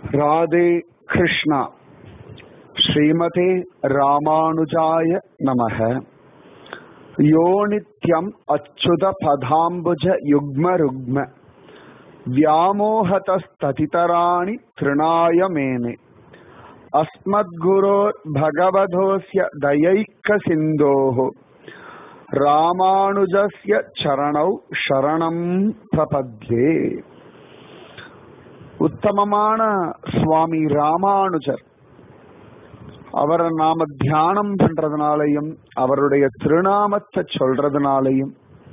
ராதே கிருஷ்ணா ஸ்ரீமதே ராமானுஜாய நமக யோ நித்யம் அச்சுத பதாம்புஜ யுக்ம ருக்ம व्यामोहतस्ततितराणि तृणाय मेने अस्मद्गुरोर्भगवधोऽस्य दयैकसिन्धोः ராமானுஜஸ்ய சரணௌ சரணம் பிரபத்யே உத்தமமான சுவாமி ராமானுஜர் அவரை நாம தியானம் பண்றதுனாலையும் அவருடைய திருநாமத்தை சொல்றதுனாலையும்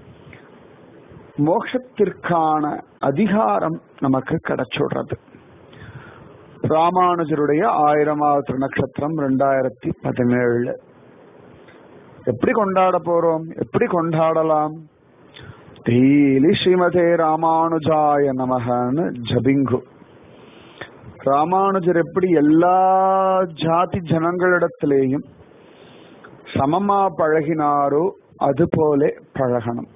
மோட்சத்திற்கான அதிகாரம் நமக்கு கிடைச்சுடுறது ராமானுஜருடைய ஆயிரமாவது நட்சத்திரம் ரெண்டாயிரத்தி பதினேழு எப்படி கொண்டாட போறோம் எப்படி கொண்டாடலாம் டெய்லி ஸ்ரீமதே ராமானுஜாய நமகன்னு ஜபிங்கு ராமானுஜர் எப்படி எல்லா ஜாதி ஜனங்களிடத்திலேயும் சமமா பழகினாரோ அது போல பழகணும்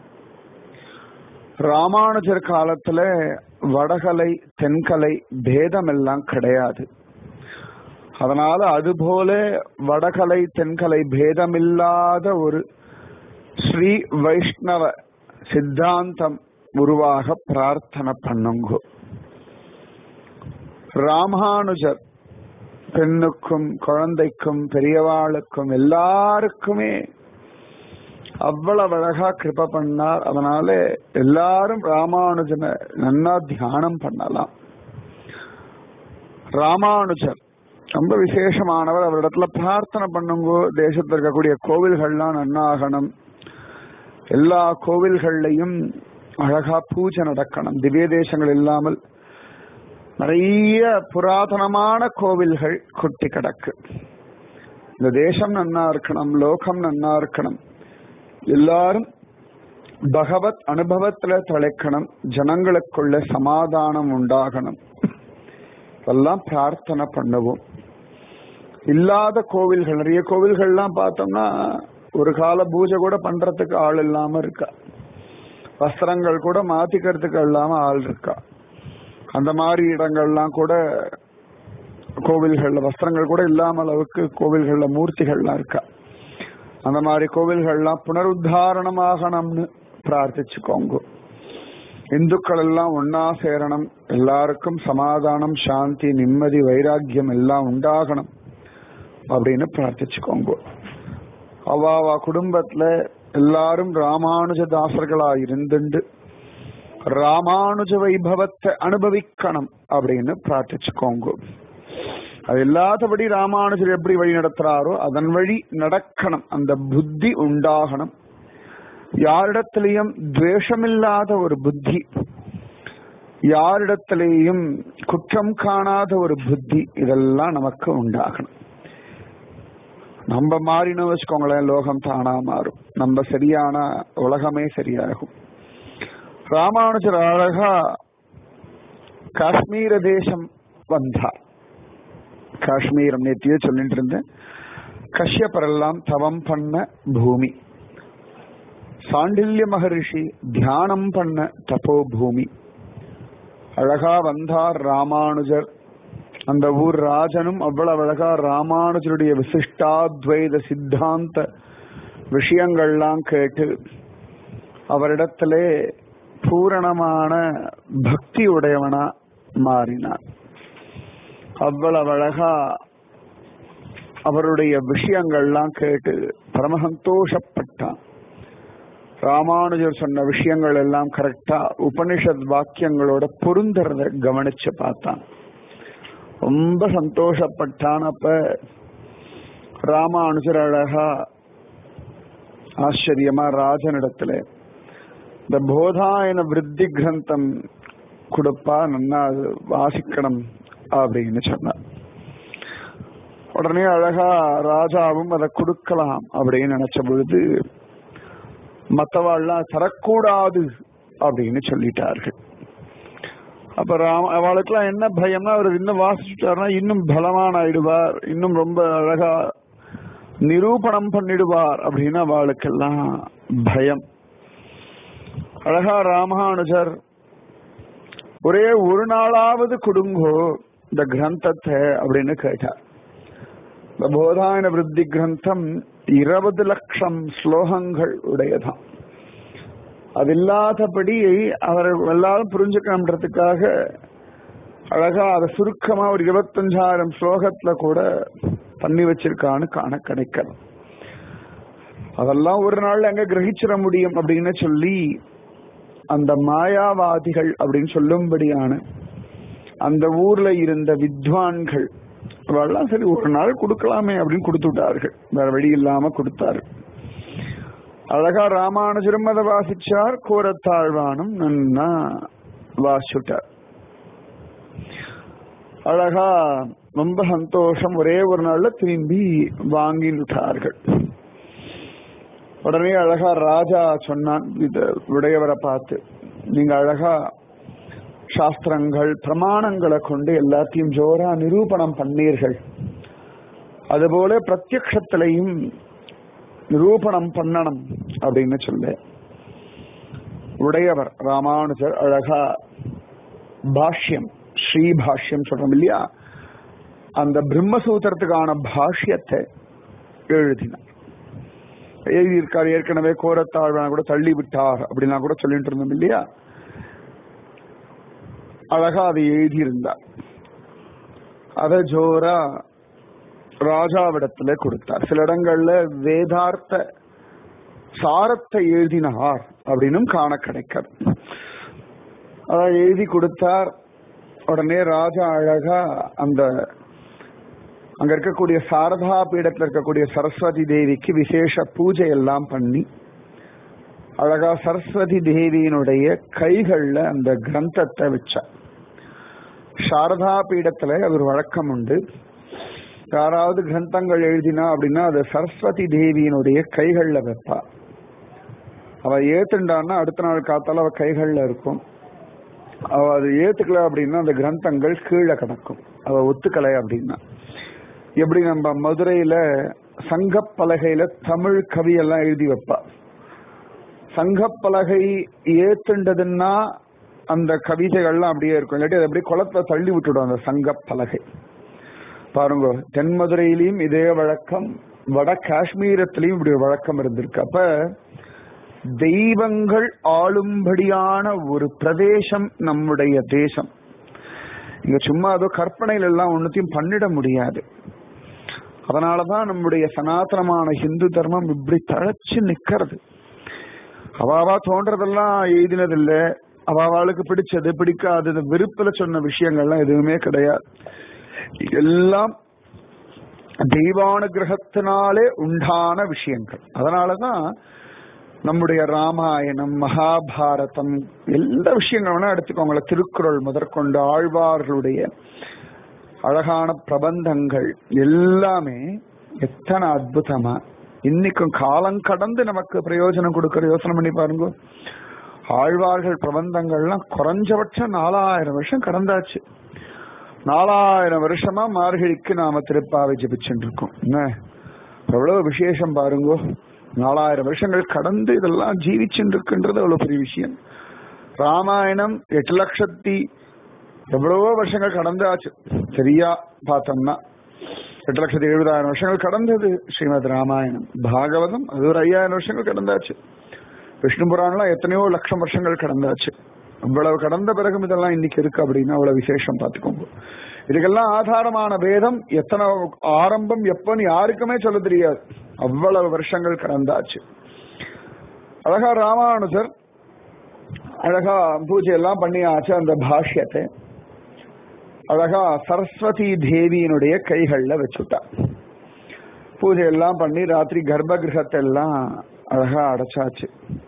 ராமானுஜர் காலத்துல வடகலை தென்கலை பேதம் எல்லாம் கிடையாது அதனால அதுபோல வடகலை தென்கலை பேதமில்லாத ஒரு ஸ்ரீ வைஷ்ணவ சித்தாந்தம் உருவாக பிரார்த்தனை பண்ணுங்க ராமானுஜர் பெண்ணுக்கும் குழந்தைக்கும் பெரியவாளுக்கும் எல்லாருக்குமே அவ்வளவு அழகா கிருப பண்ணார் அதனால எல்லாரும் ராமானுஜனை நன்னா தியானம் பண்ணலாம் ராமானுஜர் ரொம்ப விசேஷமானவர் அவரிடத்துல பிரார்த்தனை பண்ணுங்க தேசத்தில் இருக்கக்கூடிய கோவில்கள்லாம் நன்னாகணும் எல்லா கோவில்கள்லையும் அழகா பூஜை நடக்கணும் திவ்ய தேசங்கள் இல்லாமல் நிறைய புராதனமான கோவில்கள் குட்டி கிடக்கு இந்த தேசம் நன்னா இருக்கணும் லோகம் நன்னா இருக்கணும் எல்லாரும் பகவத் அனுபவத்துல தலைக்கணும் ஜனங்களுக்குள்ள சமாதானம் உண்டாகணும் எல்லாம் பிரார்த்தனை பண்ணுவோம் இல்லாத கோவில்கள் நிறைய கோவில்கள்லாம் பார்த்தோம்னா ஒரு கால பூஜை கூட பண்றதுக்கு ஆள் இல்லாம இருக்கா வஸ்திரங்கள் கூட மாத்திக்கிறதுக்கு இல்லாம ஆள் இருக்கா அந்த மாதிரி இடங்கள்லாம் கூட கோவில்கள்ல வஸ்திரங்கள் கூட இல்லாம அளவுக்கு கோவில்கள்ல மூர்த்திகள்லாம் இருக்கா அந்த மாதிரி கோவில்கள்லாம் புனருத்தாரணமாகணும்னு பிரார்த்திச்சுக்கோங்க இந்துக்கள் எல்லாம் ஒன்னா சேரணும் எல்லாருக்கும் சமாதானம் சாந்தி நிம்மதி வைராக்கியம் எல்லாம் உண்டாகணும் அப்படின்னு பிரார்த்திச்சுக்கோங்க அவாவா குடும்பத்துல எல்லாரும் ராமானுஜ தாசர்களா இருந்துண்டு ராமானுஜ வைபவத்தை அனுபவிக்கணும் அப்படின்னு பிரார்த்திச்சுக்கோங்க அது இல்லாதபடி ராமானுஜர் எப்படி வழி நடத்துறாரோ அதன் வழி நடக்கணும் அந்த புத்தி உண்டாகணும் யாரிடத்திலையும் துவேஷமில்லாத ஒரு புத்தி யாரிடத்திலேயும் குற்றம் காணாத ஒரு புத்தி இதெல்லாம் நமக்கு உண்டாகணும் நம்ம மாறினோம் வச்சுக்கோங்களேன் லோகம் தானா மாறும் நம்ம சரியான உலகமே சரியாகும் ராமானுஜர் அழகா காஷ்மீர தேசம் வந்தார் காஷ்மீரம் நேத்தியே சொல்லிட்டு இருந்தேன் கஷ்யப்பரெல்லாம் தவம் பண்ண பூமி சாண்டில்ய மகரிஷி தியானம் பண்ண தபோ பூமி அழகா வந்தார் ராமானுஜர் அந்த ஊர் ராஜனும் அவ்வளவு அழகா ராமானுஜருடைய விசிஷ்டாத்வைத சித்தாந்த விஷயங்கள்லாம் கேட்டு அவரிடத்திலே பூரணமான பக்தி உடையவனா மாறினார் அவ்வளவு அழகா அவருடைய விஷயங்கள்லாம் கேட்டு பரம சந்தோஷப்பட்டான் ராமானுஜர் சொன்ன விஷயங்கள் எல்லாம் கரெக்டா உபனிஷத் வாக்கியங்களோட பொருந்துறத கவனிச்சு பார்த்தான் ரொம்ப சந்தோஷப்பட்டான் அப்ப ராமானுஜர் அழகா ஆச்சரியமா ராஜனிடத்துல இந்த போதாயன விருத்தி கிரந்தம் கொடுப்பா நன்னா வாசிக்கணும் அப்படின்னு சொன்னார் உடனே அழகா ராஜாவும் அதை கொடுக்கலாம் அப்படின்னு நினைச்ச பொழுது மற்றவாள்லாம் தரக்கூடாது அப்படின்னு சொல்லிட்டார்கள் அப்ப ராம அவளுக்கெல்லாம் என்ன பயம்னா அவர் இன்னும் வாசிச்சுட்டாருன்னா இன்னும் பலவான் ஆயிடுவார் இன்னும் ரொம்ப அழகா நிரூபணம் பண்ணிடுவார் அப்படின்னு அவளுக்கெல்லாம் பயம் அழகா ராமானுஜர் ஒரே ஒரு நாளாவது கொடுங்கோ இந்த கிரந்தத்தை அப்படின்னு கேட்டார் இந்த போதாயன விருத்தி கிரந்தம் இருபது லட்சம் ஸ்லோகங்கள் உடையதான் அது இல்லாதபடி அவர் எல்லாரும் புரிஞ்சுக்கணுன்றதுக்காக அழகா அதை சுருக்கமா ஒரு இருபத்தஞ்சாயிரம் ஸ்லோகத்துல கூட பண்ணி வச்சிருக்கான்னு காண கிடைக்கிறது அதெல்லாம் ஒரு நாள் அங்க கிரகிச்சிட முடியும் அப்படின்னு சொல்லி அந்த மாயாவாதிகள் அப்படின்னு சொல்லும்படியான அந்த ஊர்ல இருந்த வித்வான்கள் அவெல்லாம் சரி ஒரு நாள் கொடுக்கலாமே அப்படின்னு கொடுத்து விட்டார்கள் வேற வழி இல்லாம கொடுத்தாரு அழகா ராமானுஜரும் அதை வாசிச்சார் கோரத்தாழ்வானும் நன்னா வாசிச்சுட்டார் அழகா ரொம்ப சந்தோஷம் ஒரே ஒரு நாள்ல திரும்பி வாங்கிவிட்டார்கள் உடனே அழகா ராஜா சொன்னான் இது உடையவரை பார்த்து நீங்க அழகா சாஸ்திரங்கள் பிரமாணங்களை கொண்டு எல்லாத்தையும் ஜோரா நிரூபணம் பண்ணீர்கள் அதுபோல பிரத்யக்ஷத்திலையும் நிரூபணம் பண்ணணும் அப்படின்னு சொல்ல உடையவர் ராமானுஜர் அழகா பாஷ்யம் ஸ்ரீ பாஷ்யம் சொல்றோம் இல்லையா அந்த பிரம்மசூத்திரத்துக்கான பாஷ்யத்தை எழுதினார் எழுதியிருக்கார் ஏற்கனவே கோரத்தாழ்வான கூட தள்ளி விட்டார் அப்படின்னா கூட சொல்லிட்டு இருந்தோம் இல்லையா அழகா அதை எழுதியிருந்தார் அத ஜோரா ராஜாவிடத்துல கொடுத்தார் சில இடங்கள்ல வேதார்த்த சாரத்தை எழுதினார் அப்படின்னும் காண கிடைக்கிறது அத எழுதி கொடுத்தார் உடனே ராஜா அழகா அந்த அங்க இருக்கக்கூடிய சாரதா பீடத்துல இருக்கக்கூடிய சரஸ்வதி தேவிக்கு விசேஷ பூஜை எல்லாம் பண்ணி அழகா சரஸ்வதி தேவியினுடைய கைகள்ல அந்த கிரந்தத்தை வச்சார் சாரதா பீடத்துல ஒரு வழக்கம் உண்டு யாராவது கிரந்தங்கள் எழுதினா அப்படின்னா அது சரஸ்வதி தேவியினுடைய கைகள்ல வைப்பா அவ ஏத்துண்டான்னா அடுத்த நாள் காத்தால அவ கைகள்ல இருக்கும் அவ அது ஏத்துக்கல அப்படின்னா அந்த கிரந்தங்கள் கீழே கிடக்கும் அவ ஒத்துக்கலை அப்படின்னா எப்படி நம்ம மதுரையில சங்கப்பலகையில தமிழ் கவி எல்லாம் எழுதி வைப்பா சங்கப்பலகை ஏத்துண்டதுன்னா அந்த கவிதைகள்லாம் அப்படியே இருக்கும் இல்லாட்டி அது அப்படியே குளத்துல தள்ளி விட்டுடும் அந்த சங்கப்பலகை பாருங்க தென் மதுரையிலையும் இதே வழக்கம் வட காஷ்மீரத்திலையும் இப்படி ஒரு வழக்கம் இருந்திருக்கு அப்ப தெய்வங்கள் ஆளும்படியான ஒரு பிரதேசம் நம்முடைய தேசம் இங்க சும்மா ஏதோ கற்பனையில எல்லாம் ஒன்னுத்தையும் பண்ணிட முடியாது அதனாலதான் நம்முடைய சனாதனமான ஹிந்து தர்மம் இப்படி தழைச்சு நிக்கிறது அவாவா தோன்றதெல்லாம் எழுதினது இல்ல அவாவாளுக்கு பிடிச்சது பிடிக்காது விருப்பல சொன்ன விஷயங்கள்லாம் எதுவுமே கிடையாது எல்லாம் தெய்வானுகிரகத்தினாலே உண்டான விஷயங்கள் அதனாலதான் நம்முடைய ராமாயணம் மகாபாரதம் எல்லா விஷயங்கள் வேணா எடுத்துக்கோங்களேன் திருக்குறள் முதற்கொண்டு ஆழ்வார்களுடைய அழகான பிரபந்தங்கள் எல்லாமே எத்தனை அற்புதமா இன்னைக்கும் காலம் கடந்து நமக்கு பிரயோஜனம் கொடுக்கிற யோசனை பண்ணி பாருங்க ஆழ்வார்கள் பிரபந்தங்கள்லாம் குறைஞ்சபட்சம் நாலாயிரம் வருஷம் கடந்தாச்சு நாலாயிரம் வருஷமா மார்கழிக்கு நாம திருப்பாவை ஜபிச்சுட்டு இருக்கோம் என்ன எவ்வளவு விசேஷம் பாருங்கோ நாலாயிரம் வருஷங்கள் கடந்து இதெல்லாம் ஜீவிச்சுட்டு இருக்குன்றது அவ்வளவு பெரிய விஷயம் ராமாயணம் எட்டு லட்சத்தி எவ்வளவோ வருஷங்கள் கடந்தாச்சு சரியா பார்த்தோம்னா எட்டு லட்சத்தி எழுபதாயிரம் வருஷங்கள் கடந்தது ஸ்ரீமத் ராமாயணம் பாகவதம் அது ஒரு ஐயாயிரம் வருஷங்கள் கடந்தாச்சு விஷ்ணு புராணம்லாம் எத்தனையோ லட்சம் வருஷங்கள் கடந்தாச்சு இவ்வளவு கடந்த பிறகும் இதெல்லாம் இன்னைக்கு இருக்கு அப்படின்னா அவ்வளவு விசேஷம் பார்த்துக்கோங்க இதுக்கெல்லாம் ஆதாரமான வேதம் எத்தனை ஆரம்பம் எப்பன்னு யாருக்குமே சொல்ல தெரியாது அவ்வளவு வருஷங்கள் கடந்தாச்சு அழகா ராமானுஜர் அழகா பூஜை எல்லாம் பண்ணியாச்சு அந்த பாஷ்யத்தை அழகா சரஸ்வதி தேவியினுடைய கைகள்ல வச்சுட்டா பூஜை எல்லாம் பண்ணி ராத்திரி கர்ப்ப கிரகத்தை எல்லாம் அழகா அடைச்சாச்சு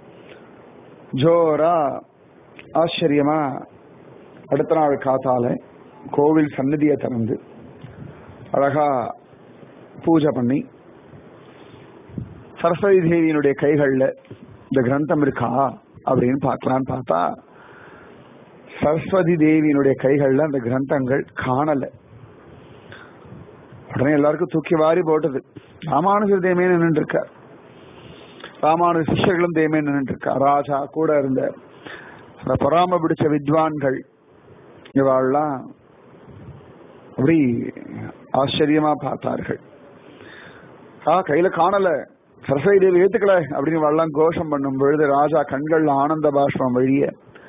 ஜோரா ஆச்சரியமா அடுத்த நாள் காத்தால கோவில் சன்னதியை திறந்து அழகா பூஜை பண்ணி சரஸ்வதி தேவியினுடைய கைகள்ல இந்த கிரந்தம் இருக்கா அப்படின்னு பார்க்கலான்னு பார்த்தா சரஸ்வதி தேவியினுடைய கைகள்ல அந்த கிரந்தங்கள் காணல உடனே எல்லாருக்கும் தூக்கி வாரி போட்டது ராமானுஜர் தேமே நின்று இருக்கார் ராமானுஜ சிஷ்யர்களும் தேமே நின்று இருக்கா ராஜா கூட இருந்த அந்த பொறாம பிடிச்ச வித்வான்கள் இவாள்லாம் அப்படி ஆச்சரியமா பார்த்தார்கள் ஆ கையில காணல சரஸ்வதி தேவி ஏத்துக்கல அப்படின்னு வரலாம் கோஷம் பண்ணும் பொழுது ராஜா கண்கள்ல ஆனந்த பாஷ்பம் வழிய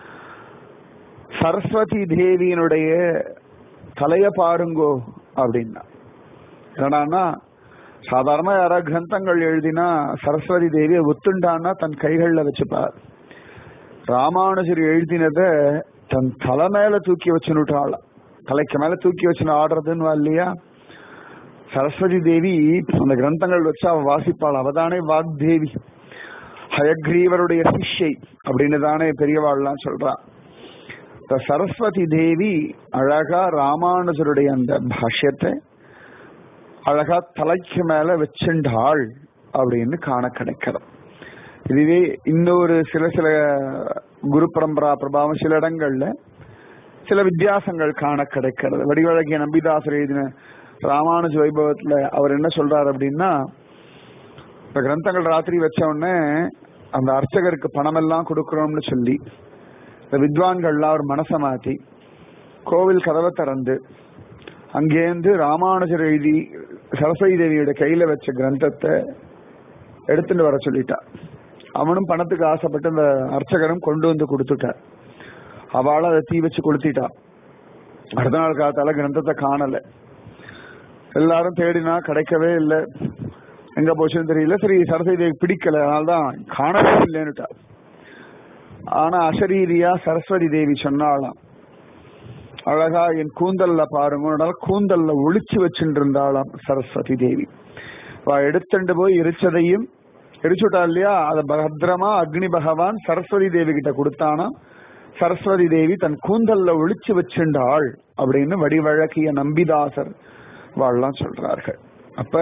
சரஸ்வதி தேவியினுடைய தலைய பாருங்கோ அப்படின்னா என்னடான்னா சாதாரணமா யாராவது கிரந்தங்கள் எழுதினா சரஸ்வதி தேவியை ஒத்துண்டான்னா தன் கைகள்ல வச்சுப்பார் ராமானுஜர் எழுதினத தன் தலை மேல தூக்கி வச்சுனுட்டாள் தலைக்கு மேல தூக்கி வச்சுன்னு ஆடுறதுன்னு இல்லையா சரஸ்வதி தேவி அந்த கிரந்தங்கள் வச்சு அவ வாசிப்பாள் அவதானே வாக்தேவி ஹயக்ரீவருடைய சிஷ்யை அப்படின்னு தானே பெரியவாள்லாம் சொல்றா இந்த சரஸ்வதி தேவி அழகா ராமானுஜருடைய அந்த பாஷ்யத்தை அழகா தலைக்கு மேல வச்சுண்டாள் அப்படின்னு காண கிடைக்கிறது இதுவே இன்னொரு சில சில குரு பரம்பரா பிரபாவம் சில இடங்கள்ல சில வித்தியாசங்கள் காண கிடைக்கிறது வடிவழகிய நம்பிதாசர் எழுதின ராமானுஜ வைபவத்துல அவர் என்ன சொல்றாரு அப்படின்னா இந்த கிரந்தங்கள் ராத்திரி வச்ச உடனே அந்த அர்ச்சகருக்கு பணம் எல்லாம் கொடுக்கறோம்னு சொல்லி இந்த வித்வான்கள்லாம் அவர் மனசை மாத்தி கோவில் கதவை திறந்து அங்கேருந்து ராமானுஜர் எழுதி சரஸ்வதி தேவியோட கையில வச்ச கிரந்தத்தை எடுத்துட்டு வர சொல்லிட்டா அவனும் பணத்துக்கு ஆசைப்பட்டு அந்த அர்ச்சகரும் கொண்டு வந்து கொடுத்துட்டார் அவளும் அதை தீ வச்சு கொளுத்திட்டா அடுத்த நாள் காலத்தால கிரந்தத்தை காணல எல்லாரும் தேடினா கிடைக்கவே இல்லை எங்க போச்சுன்னு தெரியல சரி சரஸ்வதி தேவி பிடிக்கல அதனால்தான் காணவே இல்லைன்னுட்டா ஆனா அசரீரியா சரஸ்வதி தேவி சொன்னாலாம் அழகா என் கூந்தல்ல பாருங்க கூந்தல்ல ஒளிச்சு வச்சுட்டு இருந்தாளாம் சரஸ்வதி தேவி அவ எடுத்துட்டு போய் எரிச்சதையும் எரிச்சுட்டா இல்லையா அத பத்திரமா அக்னி பகவான் சரஸ்வதி தேவி கிட்ட கொடுத்தானா சரஸ்வதி தேவி தன் கூந்தல்ல ஒளிச்சு வச்சுண்டாள் அப்படின்னு வடிவழக்கிய நம்பிதாசர் வாழலாம் சொல்றார்கள் அப்ப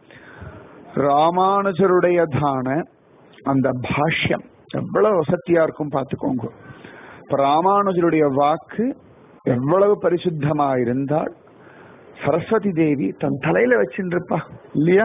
ராமானுஜருடையதான அந்த பாஷ்யம் எவ்வளவு வசதியா இருக்கும் பார்த்துக்கோங்க இப்ப ராமானுஜருடைய வாக்கு எவ்வளவு பரிசுத்தமா இருந்தால் சரஸ்வதி தேவி தன் தலையில வச்சுருப்பா இல்லையா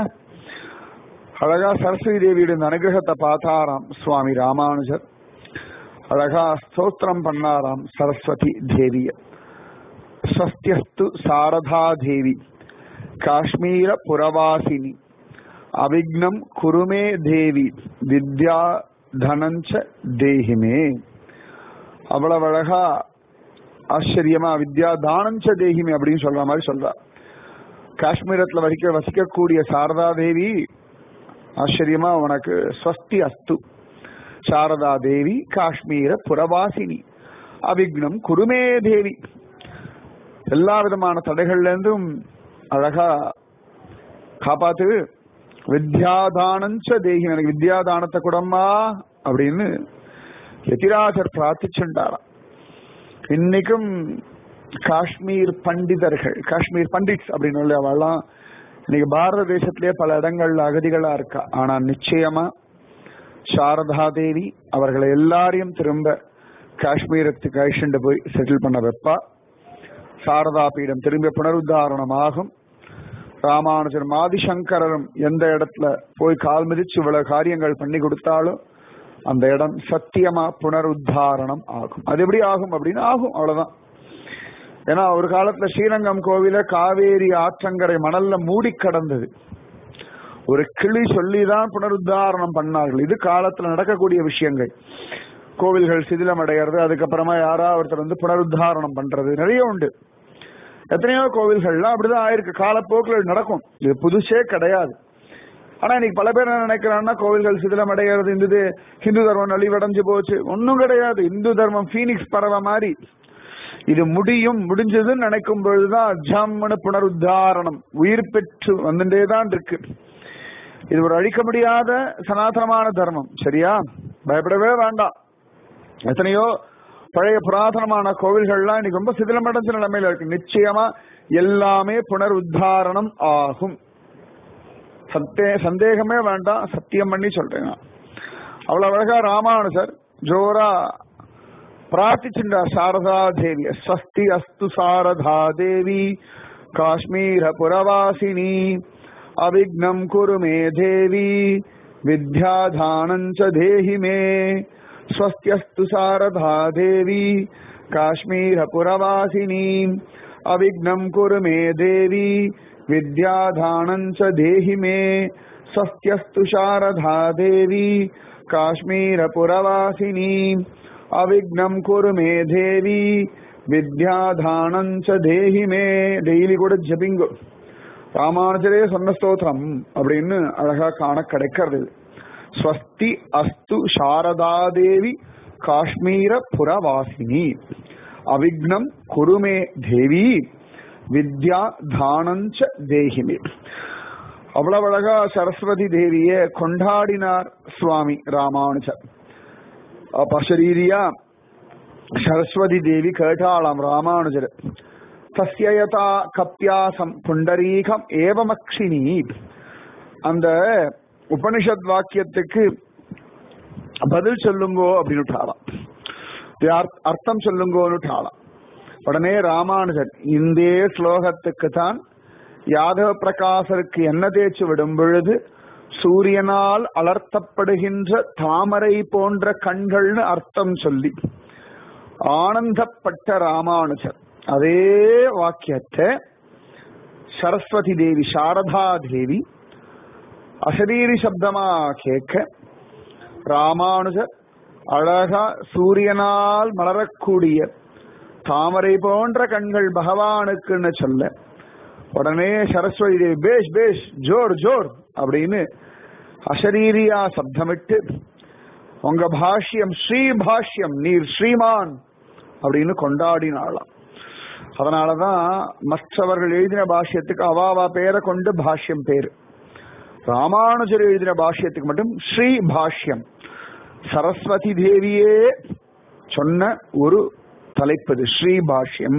அழகா சரஸ்வதி தேவியுடைய அனுகிரகத்தை பார்த்தாராம் சுவாமி ராமானுஜர் அழகா ஸ்தோத்திரம் பண்ணாராம் சரஸ்வதி தேவிய ஸ்வஸ்தியஸ்து சாரதா தேவி காஷ்மீர புரவாசினி அவிக்னம் குருமே தேவி வித்யா தனஞ்ச தேகிமே அவ்வளவு அழகா ஆச்சரியமா வித்யா தானஞ்ச தேகிமே அப்படின்னு சொல்ற மாதிரி சொல்றா காஷ்மீரத்துல வசிக்க வசிக்கக்கூடிய சாரதா தேவி ஆச்சரியமா உனக்கு ஸ்வஸ்தி அஸ்து சாரதா தேவி காஷ்மீர புறவாசினி அவிக்னம் குருமே தேவி எல்லா விதமான தடைகள்ல இருந்தும் அழகா காப்பாத்து வித்யாதானஞ்ச தேகி எனக்கு வித்யாதானத்தை கூடம்மா அப்படின்னு எதிராஜர் பிரார்த்திச்சுண்டாராம் இன்னைக்கும் காஷ்மீர் பண்டிதர்கள் காஷ்மீர் பண்டிட்ஸ் அப்படின்னு அவெல்லாம் இன்னைக்கு பாரத தேசத்திலே பல இடங்கள்ல அகதிகளா இருக்கா ஆனா நிச்சயமா சாரதா தேவி அவர்களை எல்லாரையும் திரும்ப காஷ்மீரத்துக்கு அழிச்சுட்டு போய் செட்டில் பண்ண வைப்பா சாரதா பீடம் திரும்ப புனருத்தாரணம் ஆகும் ராமானுஜர் மாதிசங்கரரும் எந்த இடத்துல போய் கால் மிதிச்சு இவ்வளவு காரியங்கள் பண்ணி கொடுத்தாலும் அந்த இடம் சத்தியமா புனருத்தாரணம் ஆகும் அது எப்படி ஆகும் அப்படின்னு ஆகும் அவ்வளவுதான் ஏன்னா ஒரு காலத்துல ஸ்ரீரங்கம் கோவில காவேரி ஆற்றங்கரை மணல்ல மூடி கடந்தது ஒரு கிளி சொல்லிதான் புனருத்தாரணம் பண்ணார்கள் இது காலத்துல நடக்கக்கூடிய விஷயங்கள் கோவில்கள் சிதிலம் அடைகிறது அதுக்கப்புறமா யாரா ஒருத்தர் வந்து புனருத்தாரணம் பண்றது நிறைய உண்டு எத்தனையோ கோவில்கள்லாம் அப்படிதான் ஆயிருக்கு காலப்போக்கில் நடக்கும் இது புதுசே கிடையாது ஆனா இன்னைக்கு பல பேர் என்ன நினைக்கிறாங்கன்னா கோவில்கள் சிதிலம் அடைகிறது இந்த ஹிந்து தர்மம் நலிவடைஞ்சு போச்சு ஒன்னும் கிடையாது இந்து தர்மம் பீனிக்ஸ் பறவை மாதிரி இது முடியும் முடிஞ்சதுன்னு நினைக்கும் பொழுதுதான் ஜம்முன்னு புனருத்தாரணம் உயிர் பெற்று வந்துட்டே தான் இருக்கு இது ஒரு அழிக்க முடியாத சனாதனமான தர்மம் சரியா பயப்படவே வேண்டாம் எத்தனையோ பழைய புராதனமான கோவில்கள்லாம் இன்னைக்கு ரொம்ப சிதிலமடைஞ்ச நிலைமையில இருக்கு நிச்சயமா எல்லாமே புனருத்தாரணம் ஆகும் சத்தே சந்தேகமே வேண்டாம் சத்தியம் பண்ணி சொல்றேன் நான். அவ்வளவு அழகா ராமானுஜர் ஜோரா பிரார்த்திச்சுண்டா சாரதா தேவி ஸ்வஸ்தி அஸ்து சாரதா தேவி காஷ்மீர புரவாசினி அவிக்னம் குரு மே தேவி வித்யாதானஞ்ச தேஹி மே ஸ்வஸ்தியஸ்து சாரதா தேவி காஷ்மீர புரவாசினி अविघ्नं कुरु मे देवी विद्याधानं च देहि मे स्वस्त्यस्तु शारदा देवी काश्मीरपुरवासिनी अविघ्नं कुरु मे देवी வித்யாதானம் ச தேஹி மே டெய்லி கூட ஜபிங்கோ ராமானுஜரே சொன்ன ஸ்தோத்திரம் அப்படின்னு அழகா காண கிடைக்கிறது ஸ்வஸ்தி அஸ்து சாரதாதேவி காஷ்மீர புறவாசினி அவிக்னம் குருமே தேவி வித்யா தானஞ்ச தேகிமே அவ்வளவு அழகா சரஸ்வதி தேவிய கொண்டாடினார் சுவாமி ராமானுஜர் பசரீரியா சரஸ்வதி தேவி கேட்டாளாம் ராமானுஜர் தஸ்யயதா கப்பியாசம் புண்டரீகம் ஏவமக்ஷினி அந்த உபனிஷத் வாக்கியத்துக்கு பதில் சொல்லுங்கோ அப்படின்னு அர்த்தம் சொல்லுங்கோன்னு உடனே ராமானுஜர் இந்த ஸ்லோகத்துக்கு தான் யாதவ பிரகாசருக்கு என்ன தேய்ச்சி விடும் பொழுது சூரியனால் அலர்த்தப்படுகின்ற தாமரை போன்ற கண்கள்னு அர்த்தம் சொல்லி ஆனந்தப்பட்ட ராமானுஜர் அதே வாக்கியத்தை சரஸ்வதி தேவி சாரதா தேவி அசரீரி சப்தமா கேட்க ராமானுஜர் அழகா சூரியனால் மலரக்கூடிய தாமரை போன்ற கண்கள் பகவானுக்குன்னு சொல்ல உடனே சரஸ்வதி தேவி பேஷ் பேஷ் ஜோர் ஜோர் அப்படின்னு அசரீரியா சப்தமிட்டு உங்க பாஷ்யம் ஸ்ரீ பாஷ்யம் நீர் ஸ்ரீமான் அப்படின்னு கொண்டாடினாளாம் அதனாலதான் மற்றவர்கள் எழுதின பாஷ்யத்துக்கு அவாவா பேரை கொண்டு பாஷ்யம் பேரு ராமானுஜர் எழுதின பாஷ்யத்துக்கு மட்டும் ஸ்ரீ பாஷ்யம் சரஸ்வதி தேவியே சொன்ன ஒரு தலைப்பது ஸ்ரீ பாஷ்யம்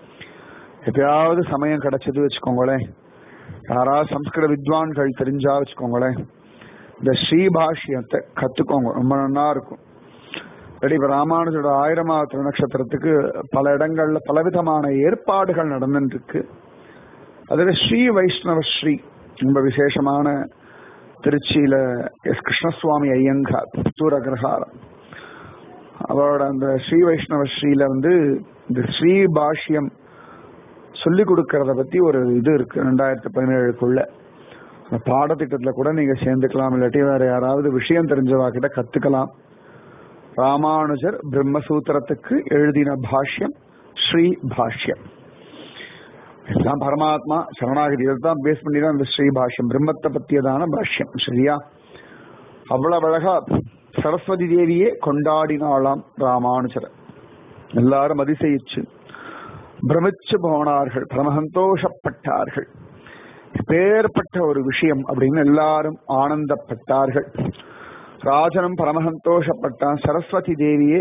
எப்பயாவது சமயம் கிடைச்சது வச்சுக்கோங்களேன் யாராவது சம்ஸ்கிருத வித்வான்கள் தெரிஞ்சா வச்சுக்கோங்களேன் இந்த ஸ்ரீபாஷ்யத்தை கத்துக்கோங்க ரொம்ப நல்லா இருக்கும் இல்லாட்டி இப்ப ராமானுஜோட ஆயிரமாவது நட்சத்திரத்துக்கு பல இடங்கள்ல பலவிதமான ஏற்பாடுகள் நடந்துட்டு இருக்கு அதுல ஸ்ரீ வைஷ்ணவ ஸ்ரீ ரொம்ப விசேஷமான திருச்சியில எஸ் கிருஷ்ணசுவாமி ஐயங்கார் புத்தூர் அக்ரஹாரம் அவரோட அந்த ஸ்ரீ வைஷ்ணவ ஸ்ரீல வந்து இந்த ஸ்ரீ பாஷ்யம் சொல்லி கொடுக்கறத பத்தி ஒரு இது இருக்கு ரெண்டாயிரத்தி பதினேழுக்குள்ள அந்த பாடத்திட்டத்துல கூட நீங்க சேர்ந்துக்கலாம் இல்லாட்டி வேற யாராவது விஷயம் தெரிஞ்சவா கிட்ட கத்துக்கலாம் ராமானுஜர் பிரம்மசூத்திரத்துக்கு எழுதின பாஷ்யம் ஸ்ரீ பாஷ்யம் எல்லாம் பரமாத்மா சரணாகதி தான் பேஸ் பண்ணி தான் இந்த ஸ்ரீ பாஷ்யம் பிரம்மத்தை பத்தியதான பாஷ்யம் சரியா அவ்வளவு அழகா சரஸ்வதி தேவியே கொண்டாடினாளாம் ராமானுஜர் எல்லாரும் அதிசயிச்சு பிரமிச்சு போனார்கள் பரமசந்தோஷப்பட்டார்கள் பேர்பட்ட ஒரு விஷயம் அப்படின்னு எல்லாரும் ஆனந்தப்பட்டார்கள் ராஜனும் பரமசந்தோஷப்பட்டான் சரஸ்வதி தேவியே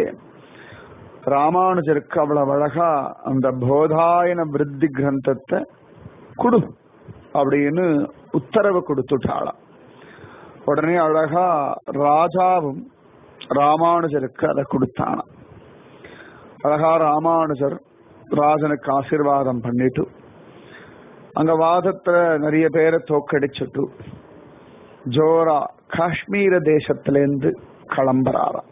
ராமானுஜருக்கு அவ்வளவு அழகா அந்த போதாயன விருத்தி கிரந்தத்தை குடு அப்படின்னு உத்தரவு கொடுத்துட்டாளாம் உடனே அழகா ராஜாவும் ராமானுஜருக்கு அதை கொடுத்தானாம் அழகா ராமானுஜர் ராஜனுக்கு ஆசீர்வாதம் பண்ணிட்டு அங்க வாதத்துல நிறைய பேரை தோக்கடிச்சுட்டு ஜோரா காஷ்மீர தேசத்திலேருந்து கிளம்புறாராம்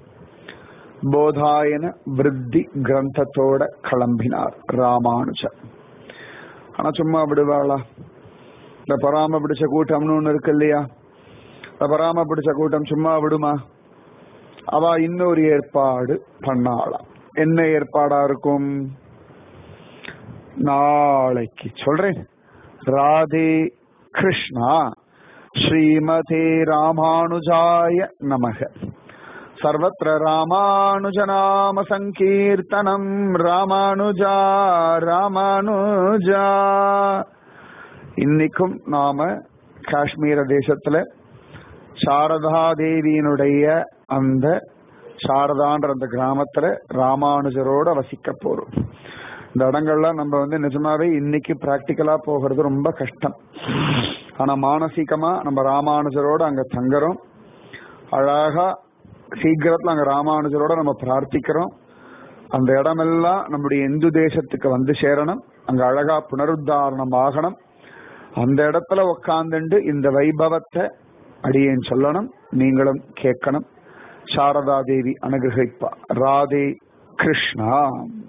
போதாயன விருத்தி கிரந்தத்தோட கிளம்பினார் ராமானுஜர் ஆனா சும்மா விடுவாளா இந்த பராம பிடிச்ச கூட்டம்னு ஒண்ணு இருக்கு இல்லையா இந்த பராம பிடிச்ச கூட்டம் சும்மா விடுமா அவ இன்னொரு ஏற்பாடு பண்ணாளாம் என்ன ஏற்பாடா இருக்கும் நாளைக்கு சொல்றேன் ராதே கிருஷ்ணா ஸ்ரீமதே ராமானுஜாய நமக சர்வத்திர ராமானுஜநாம சங்கீர்த்தனம் ராமானுஜா ராமானுஜா இன்னைக்கும் நாம காஷ்மீர தேசத்துல சாரதா தேவியினுடைய அந்த சாரதான்ற அந்த கிராமத்துல ராமானுஜரோட வசிக்க போறோம் இந்த இடங்கள்லாம் நம்ம வந்து நிஜமாவே இன்னைக்கு பிராக்டிக்கலா போகிறது ரொம்ப கஷ்டம் ஆனா மானசீகமா நம்ம ராமானுஜரோட அங்க தங்குறோம் அழகா சீக்கிரத்துல அங்க ராமானுஜரோட நம்ம பிரார்த்திக்கிறோம் அந்த இடமெல்லாம் நம்முடைய இந்து தேசத்துக்கு வந்து சேரணும் அங்க அழகா புனருத்தாரணம் ஆகணும் அந்த இடத்துல உக்காந்துண்டு இந்த வைபவத்தை அடியேன் சொல்லணும் நீங்களும் கேட்கணும் சாரதா தேவி அனுகிரகிப்பா ராதே கிருஷ்ணா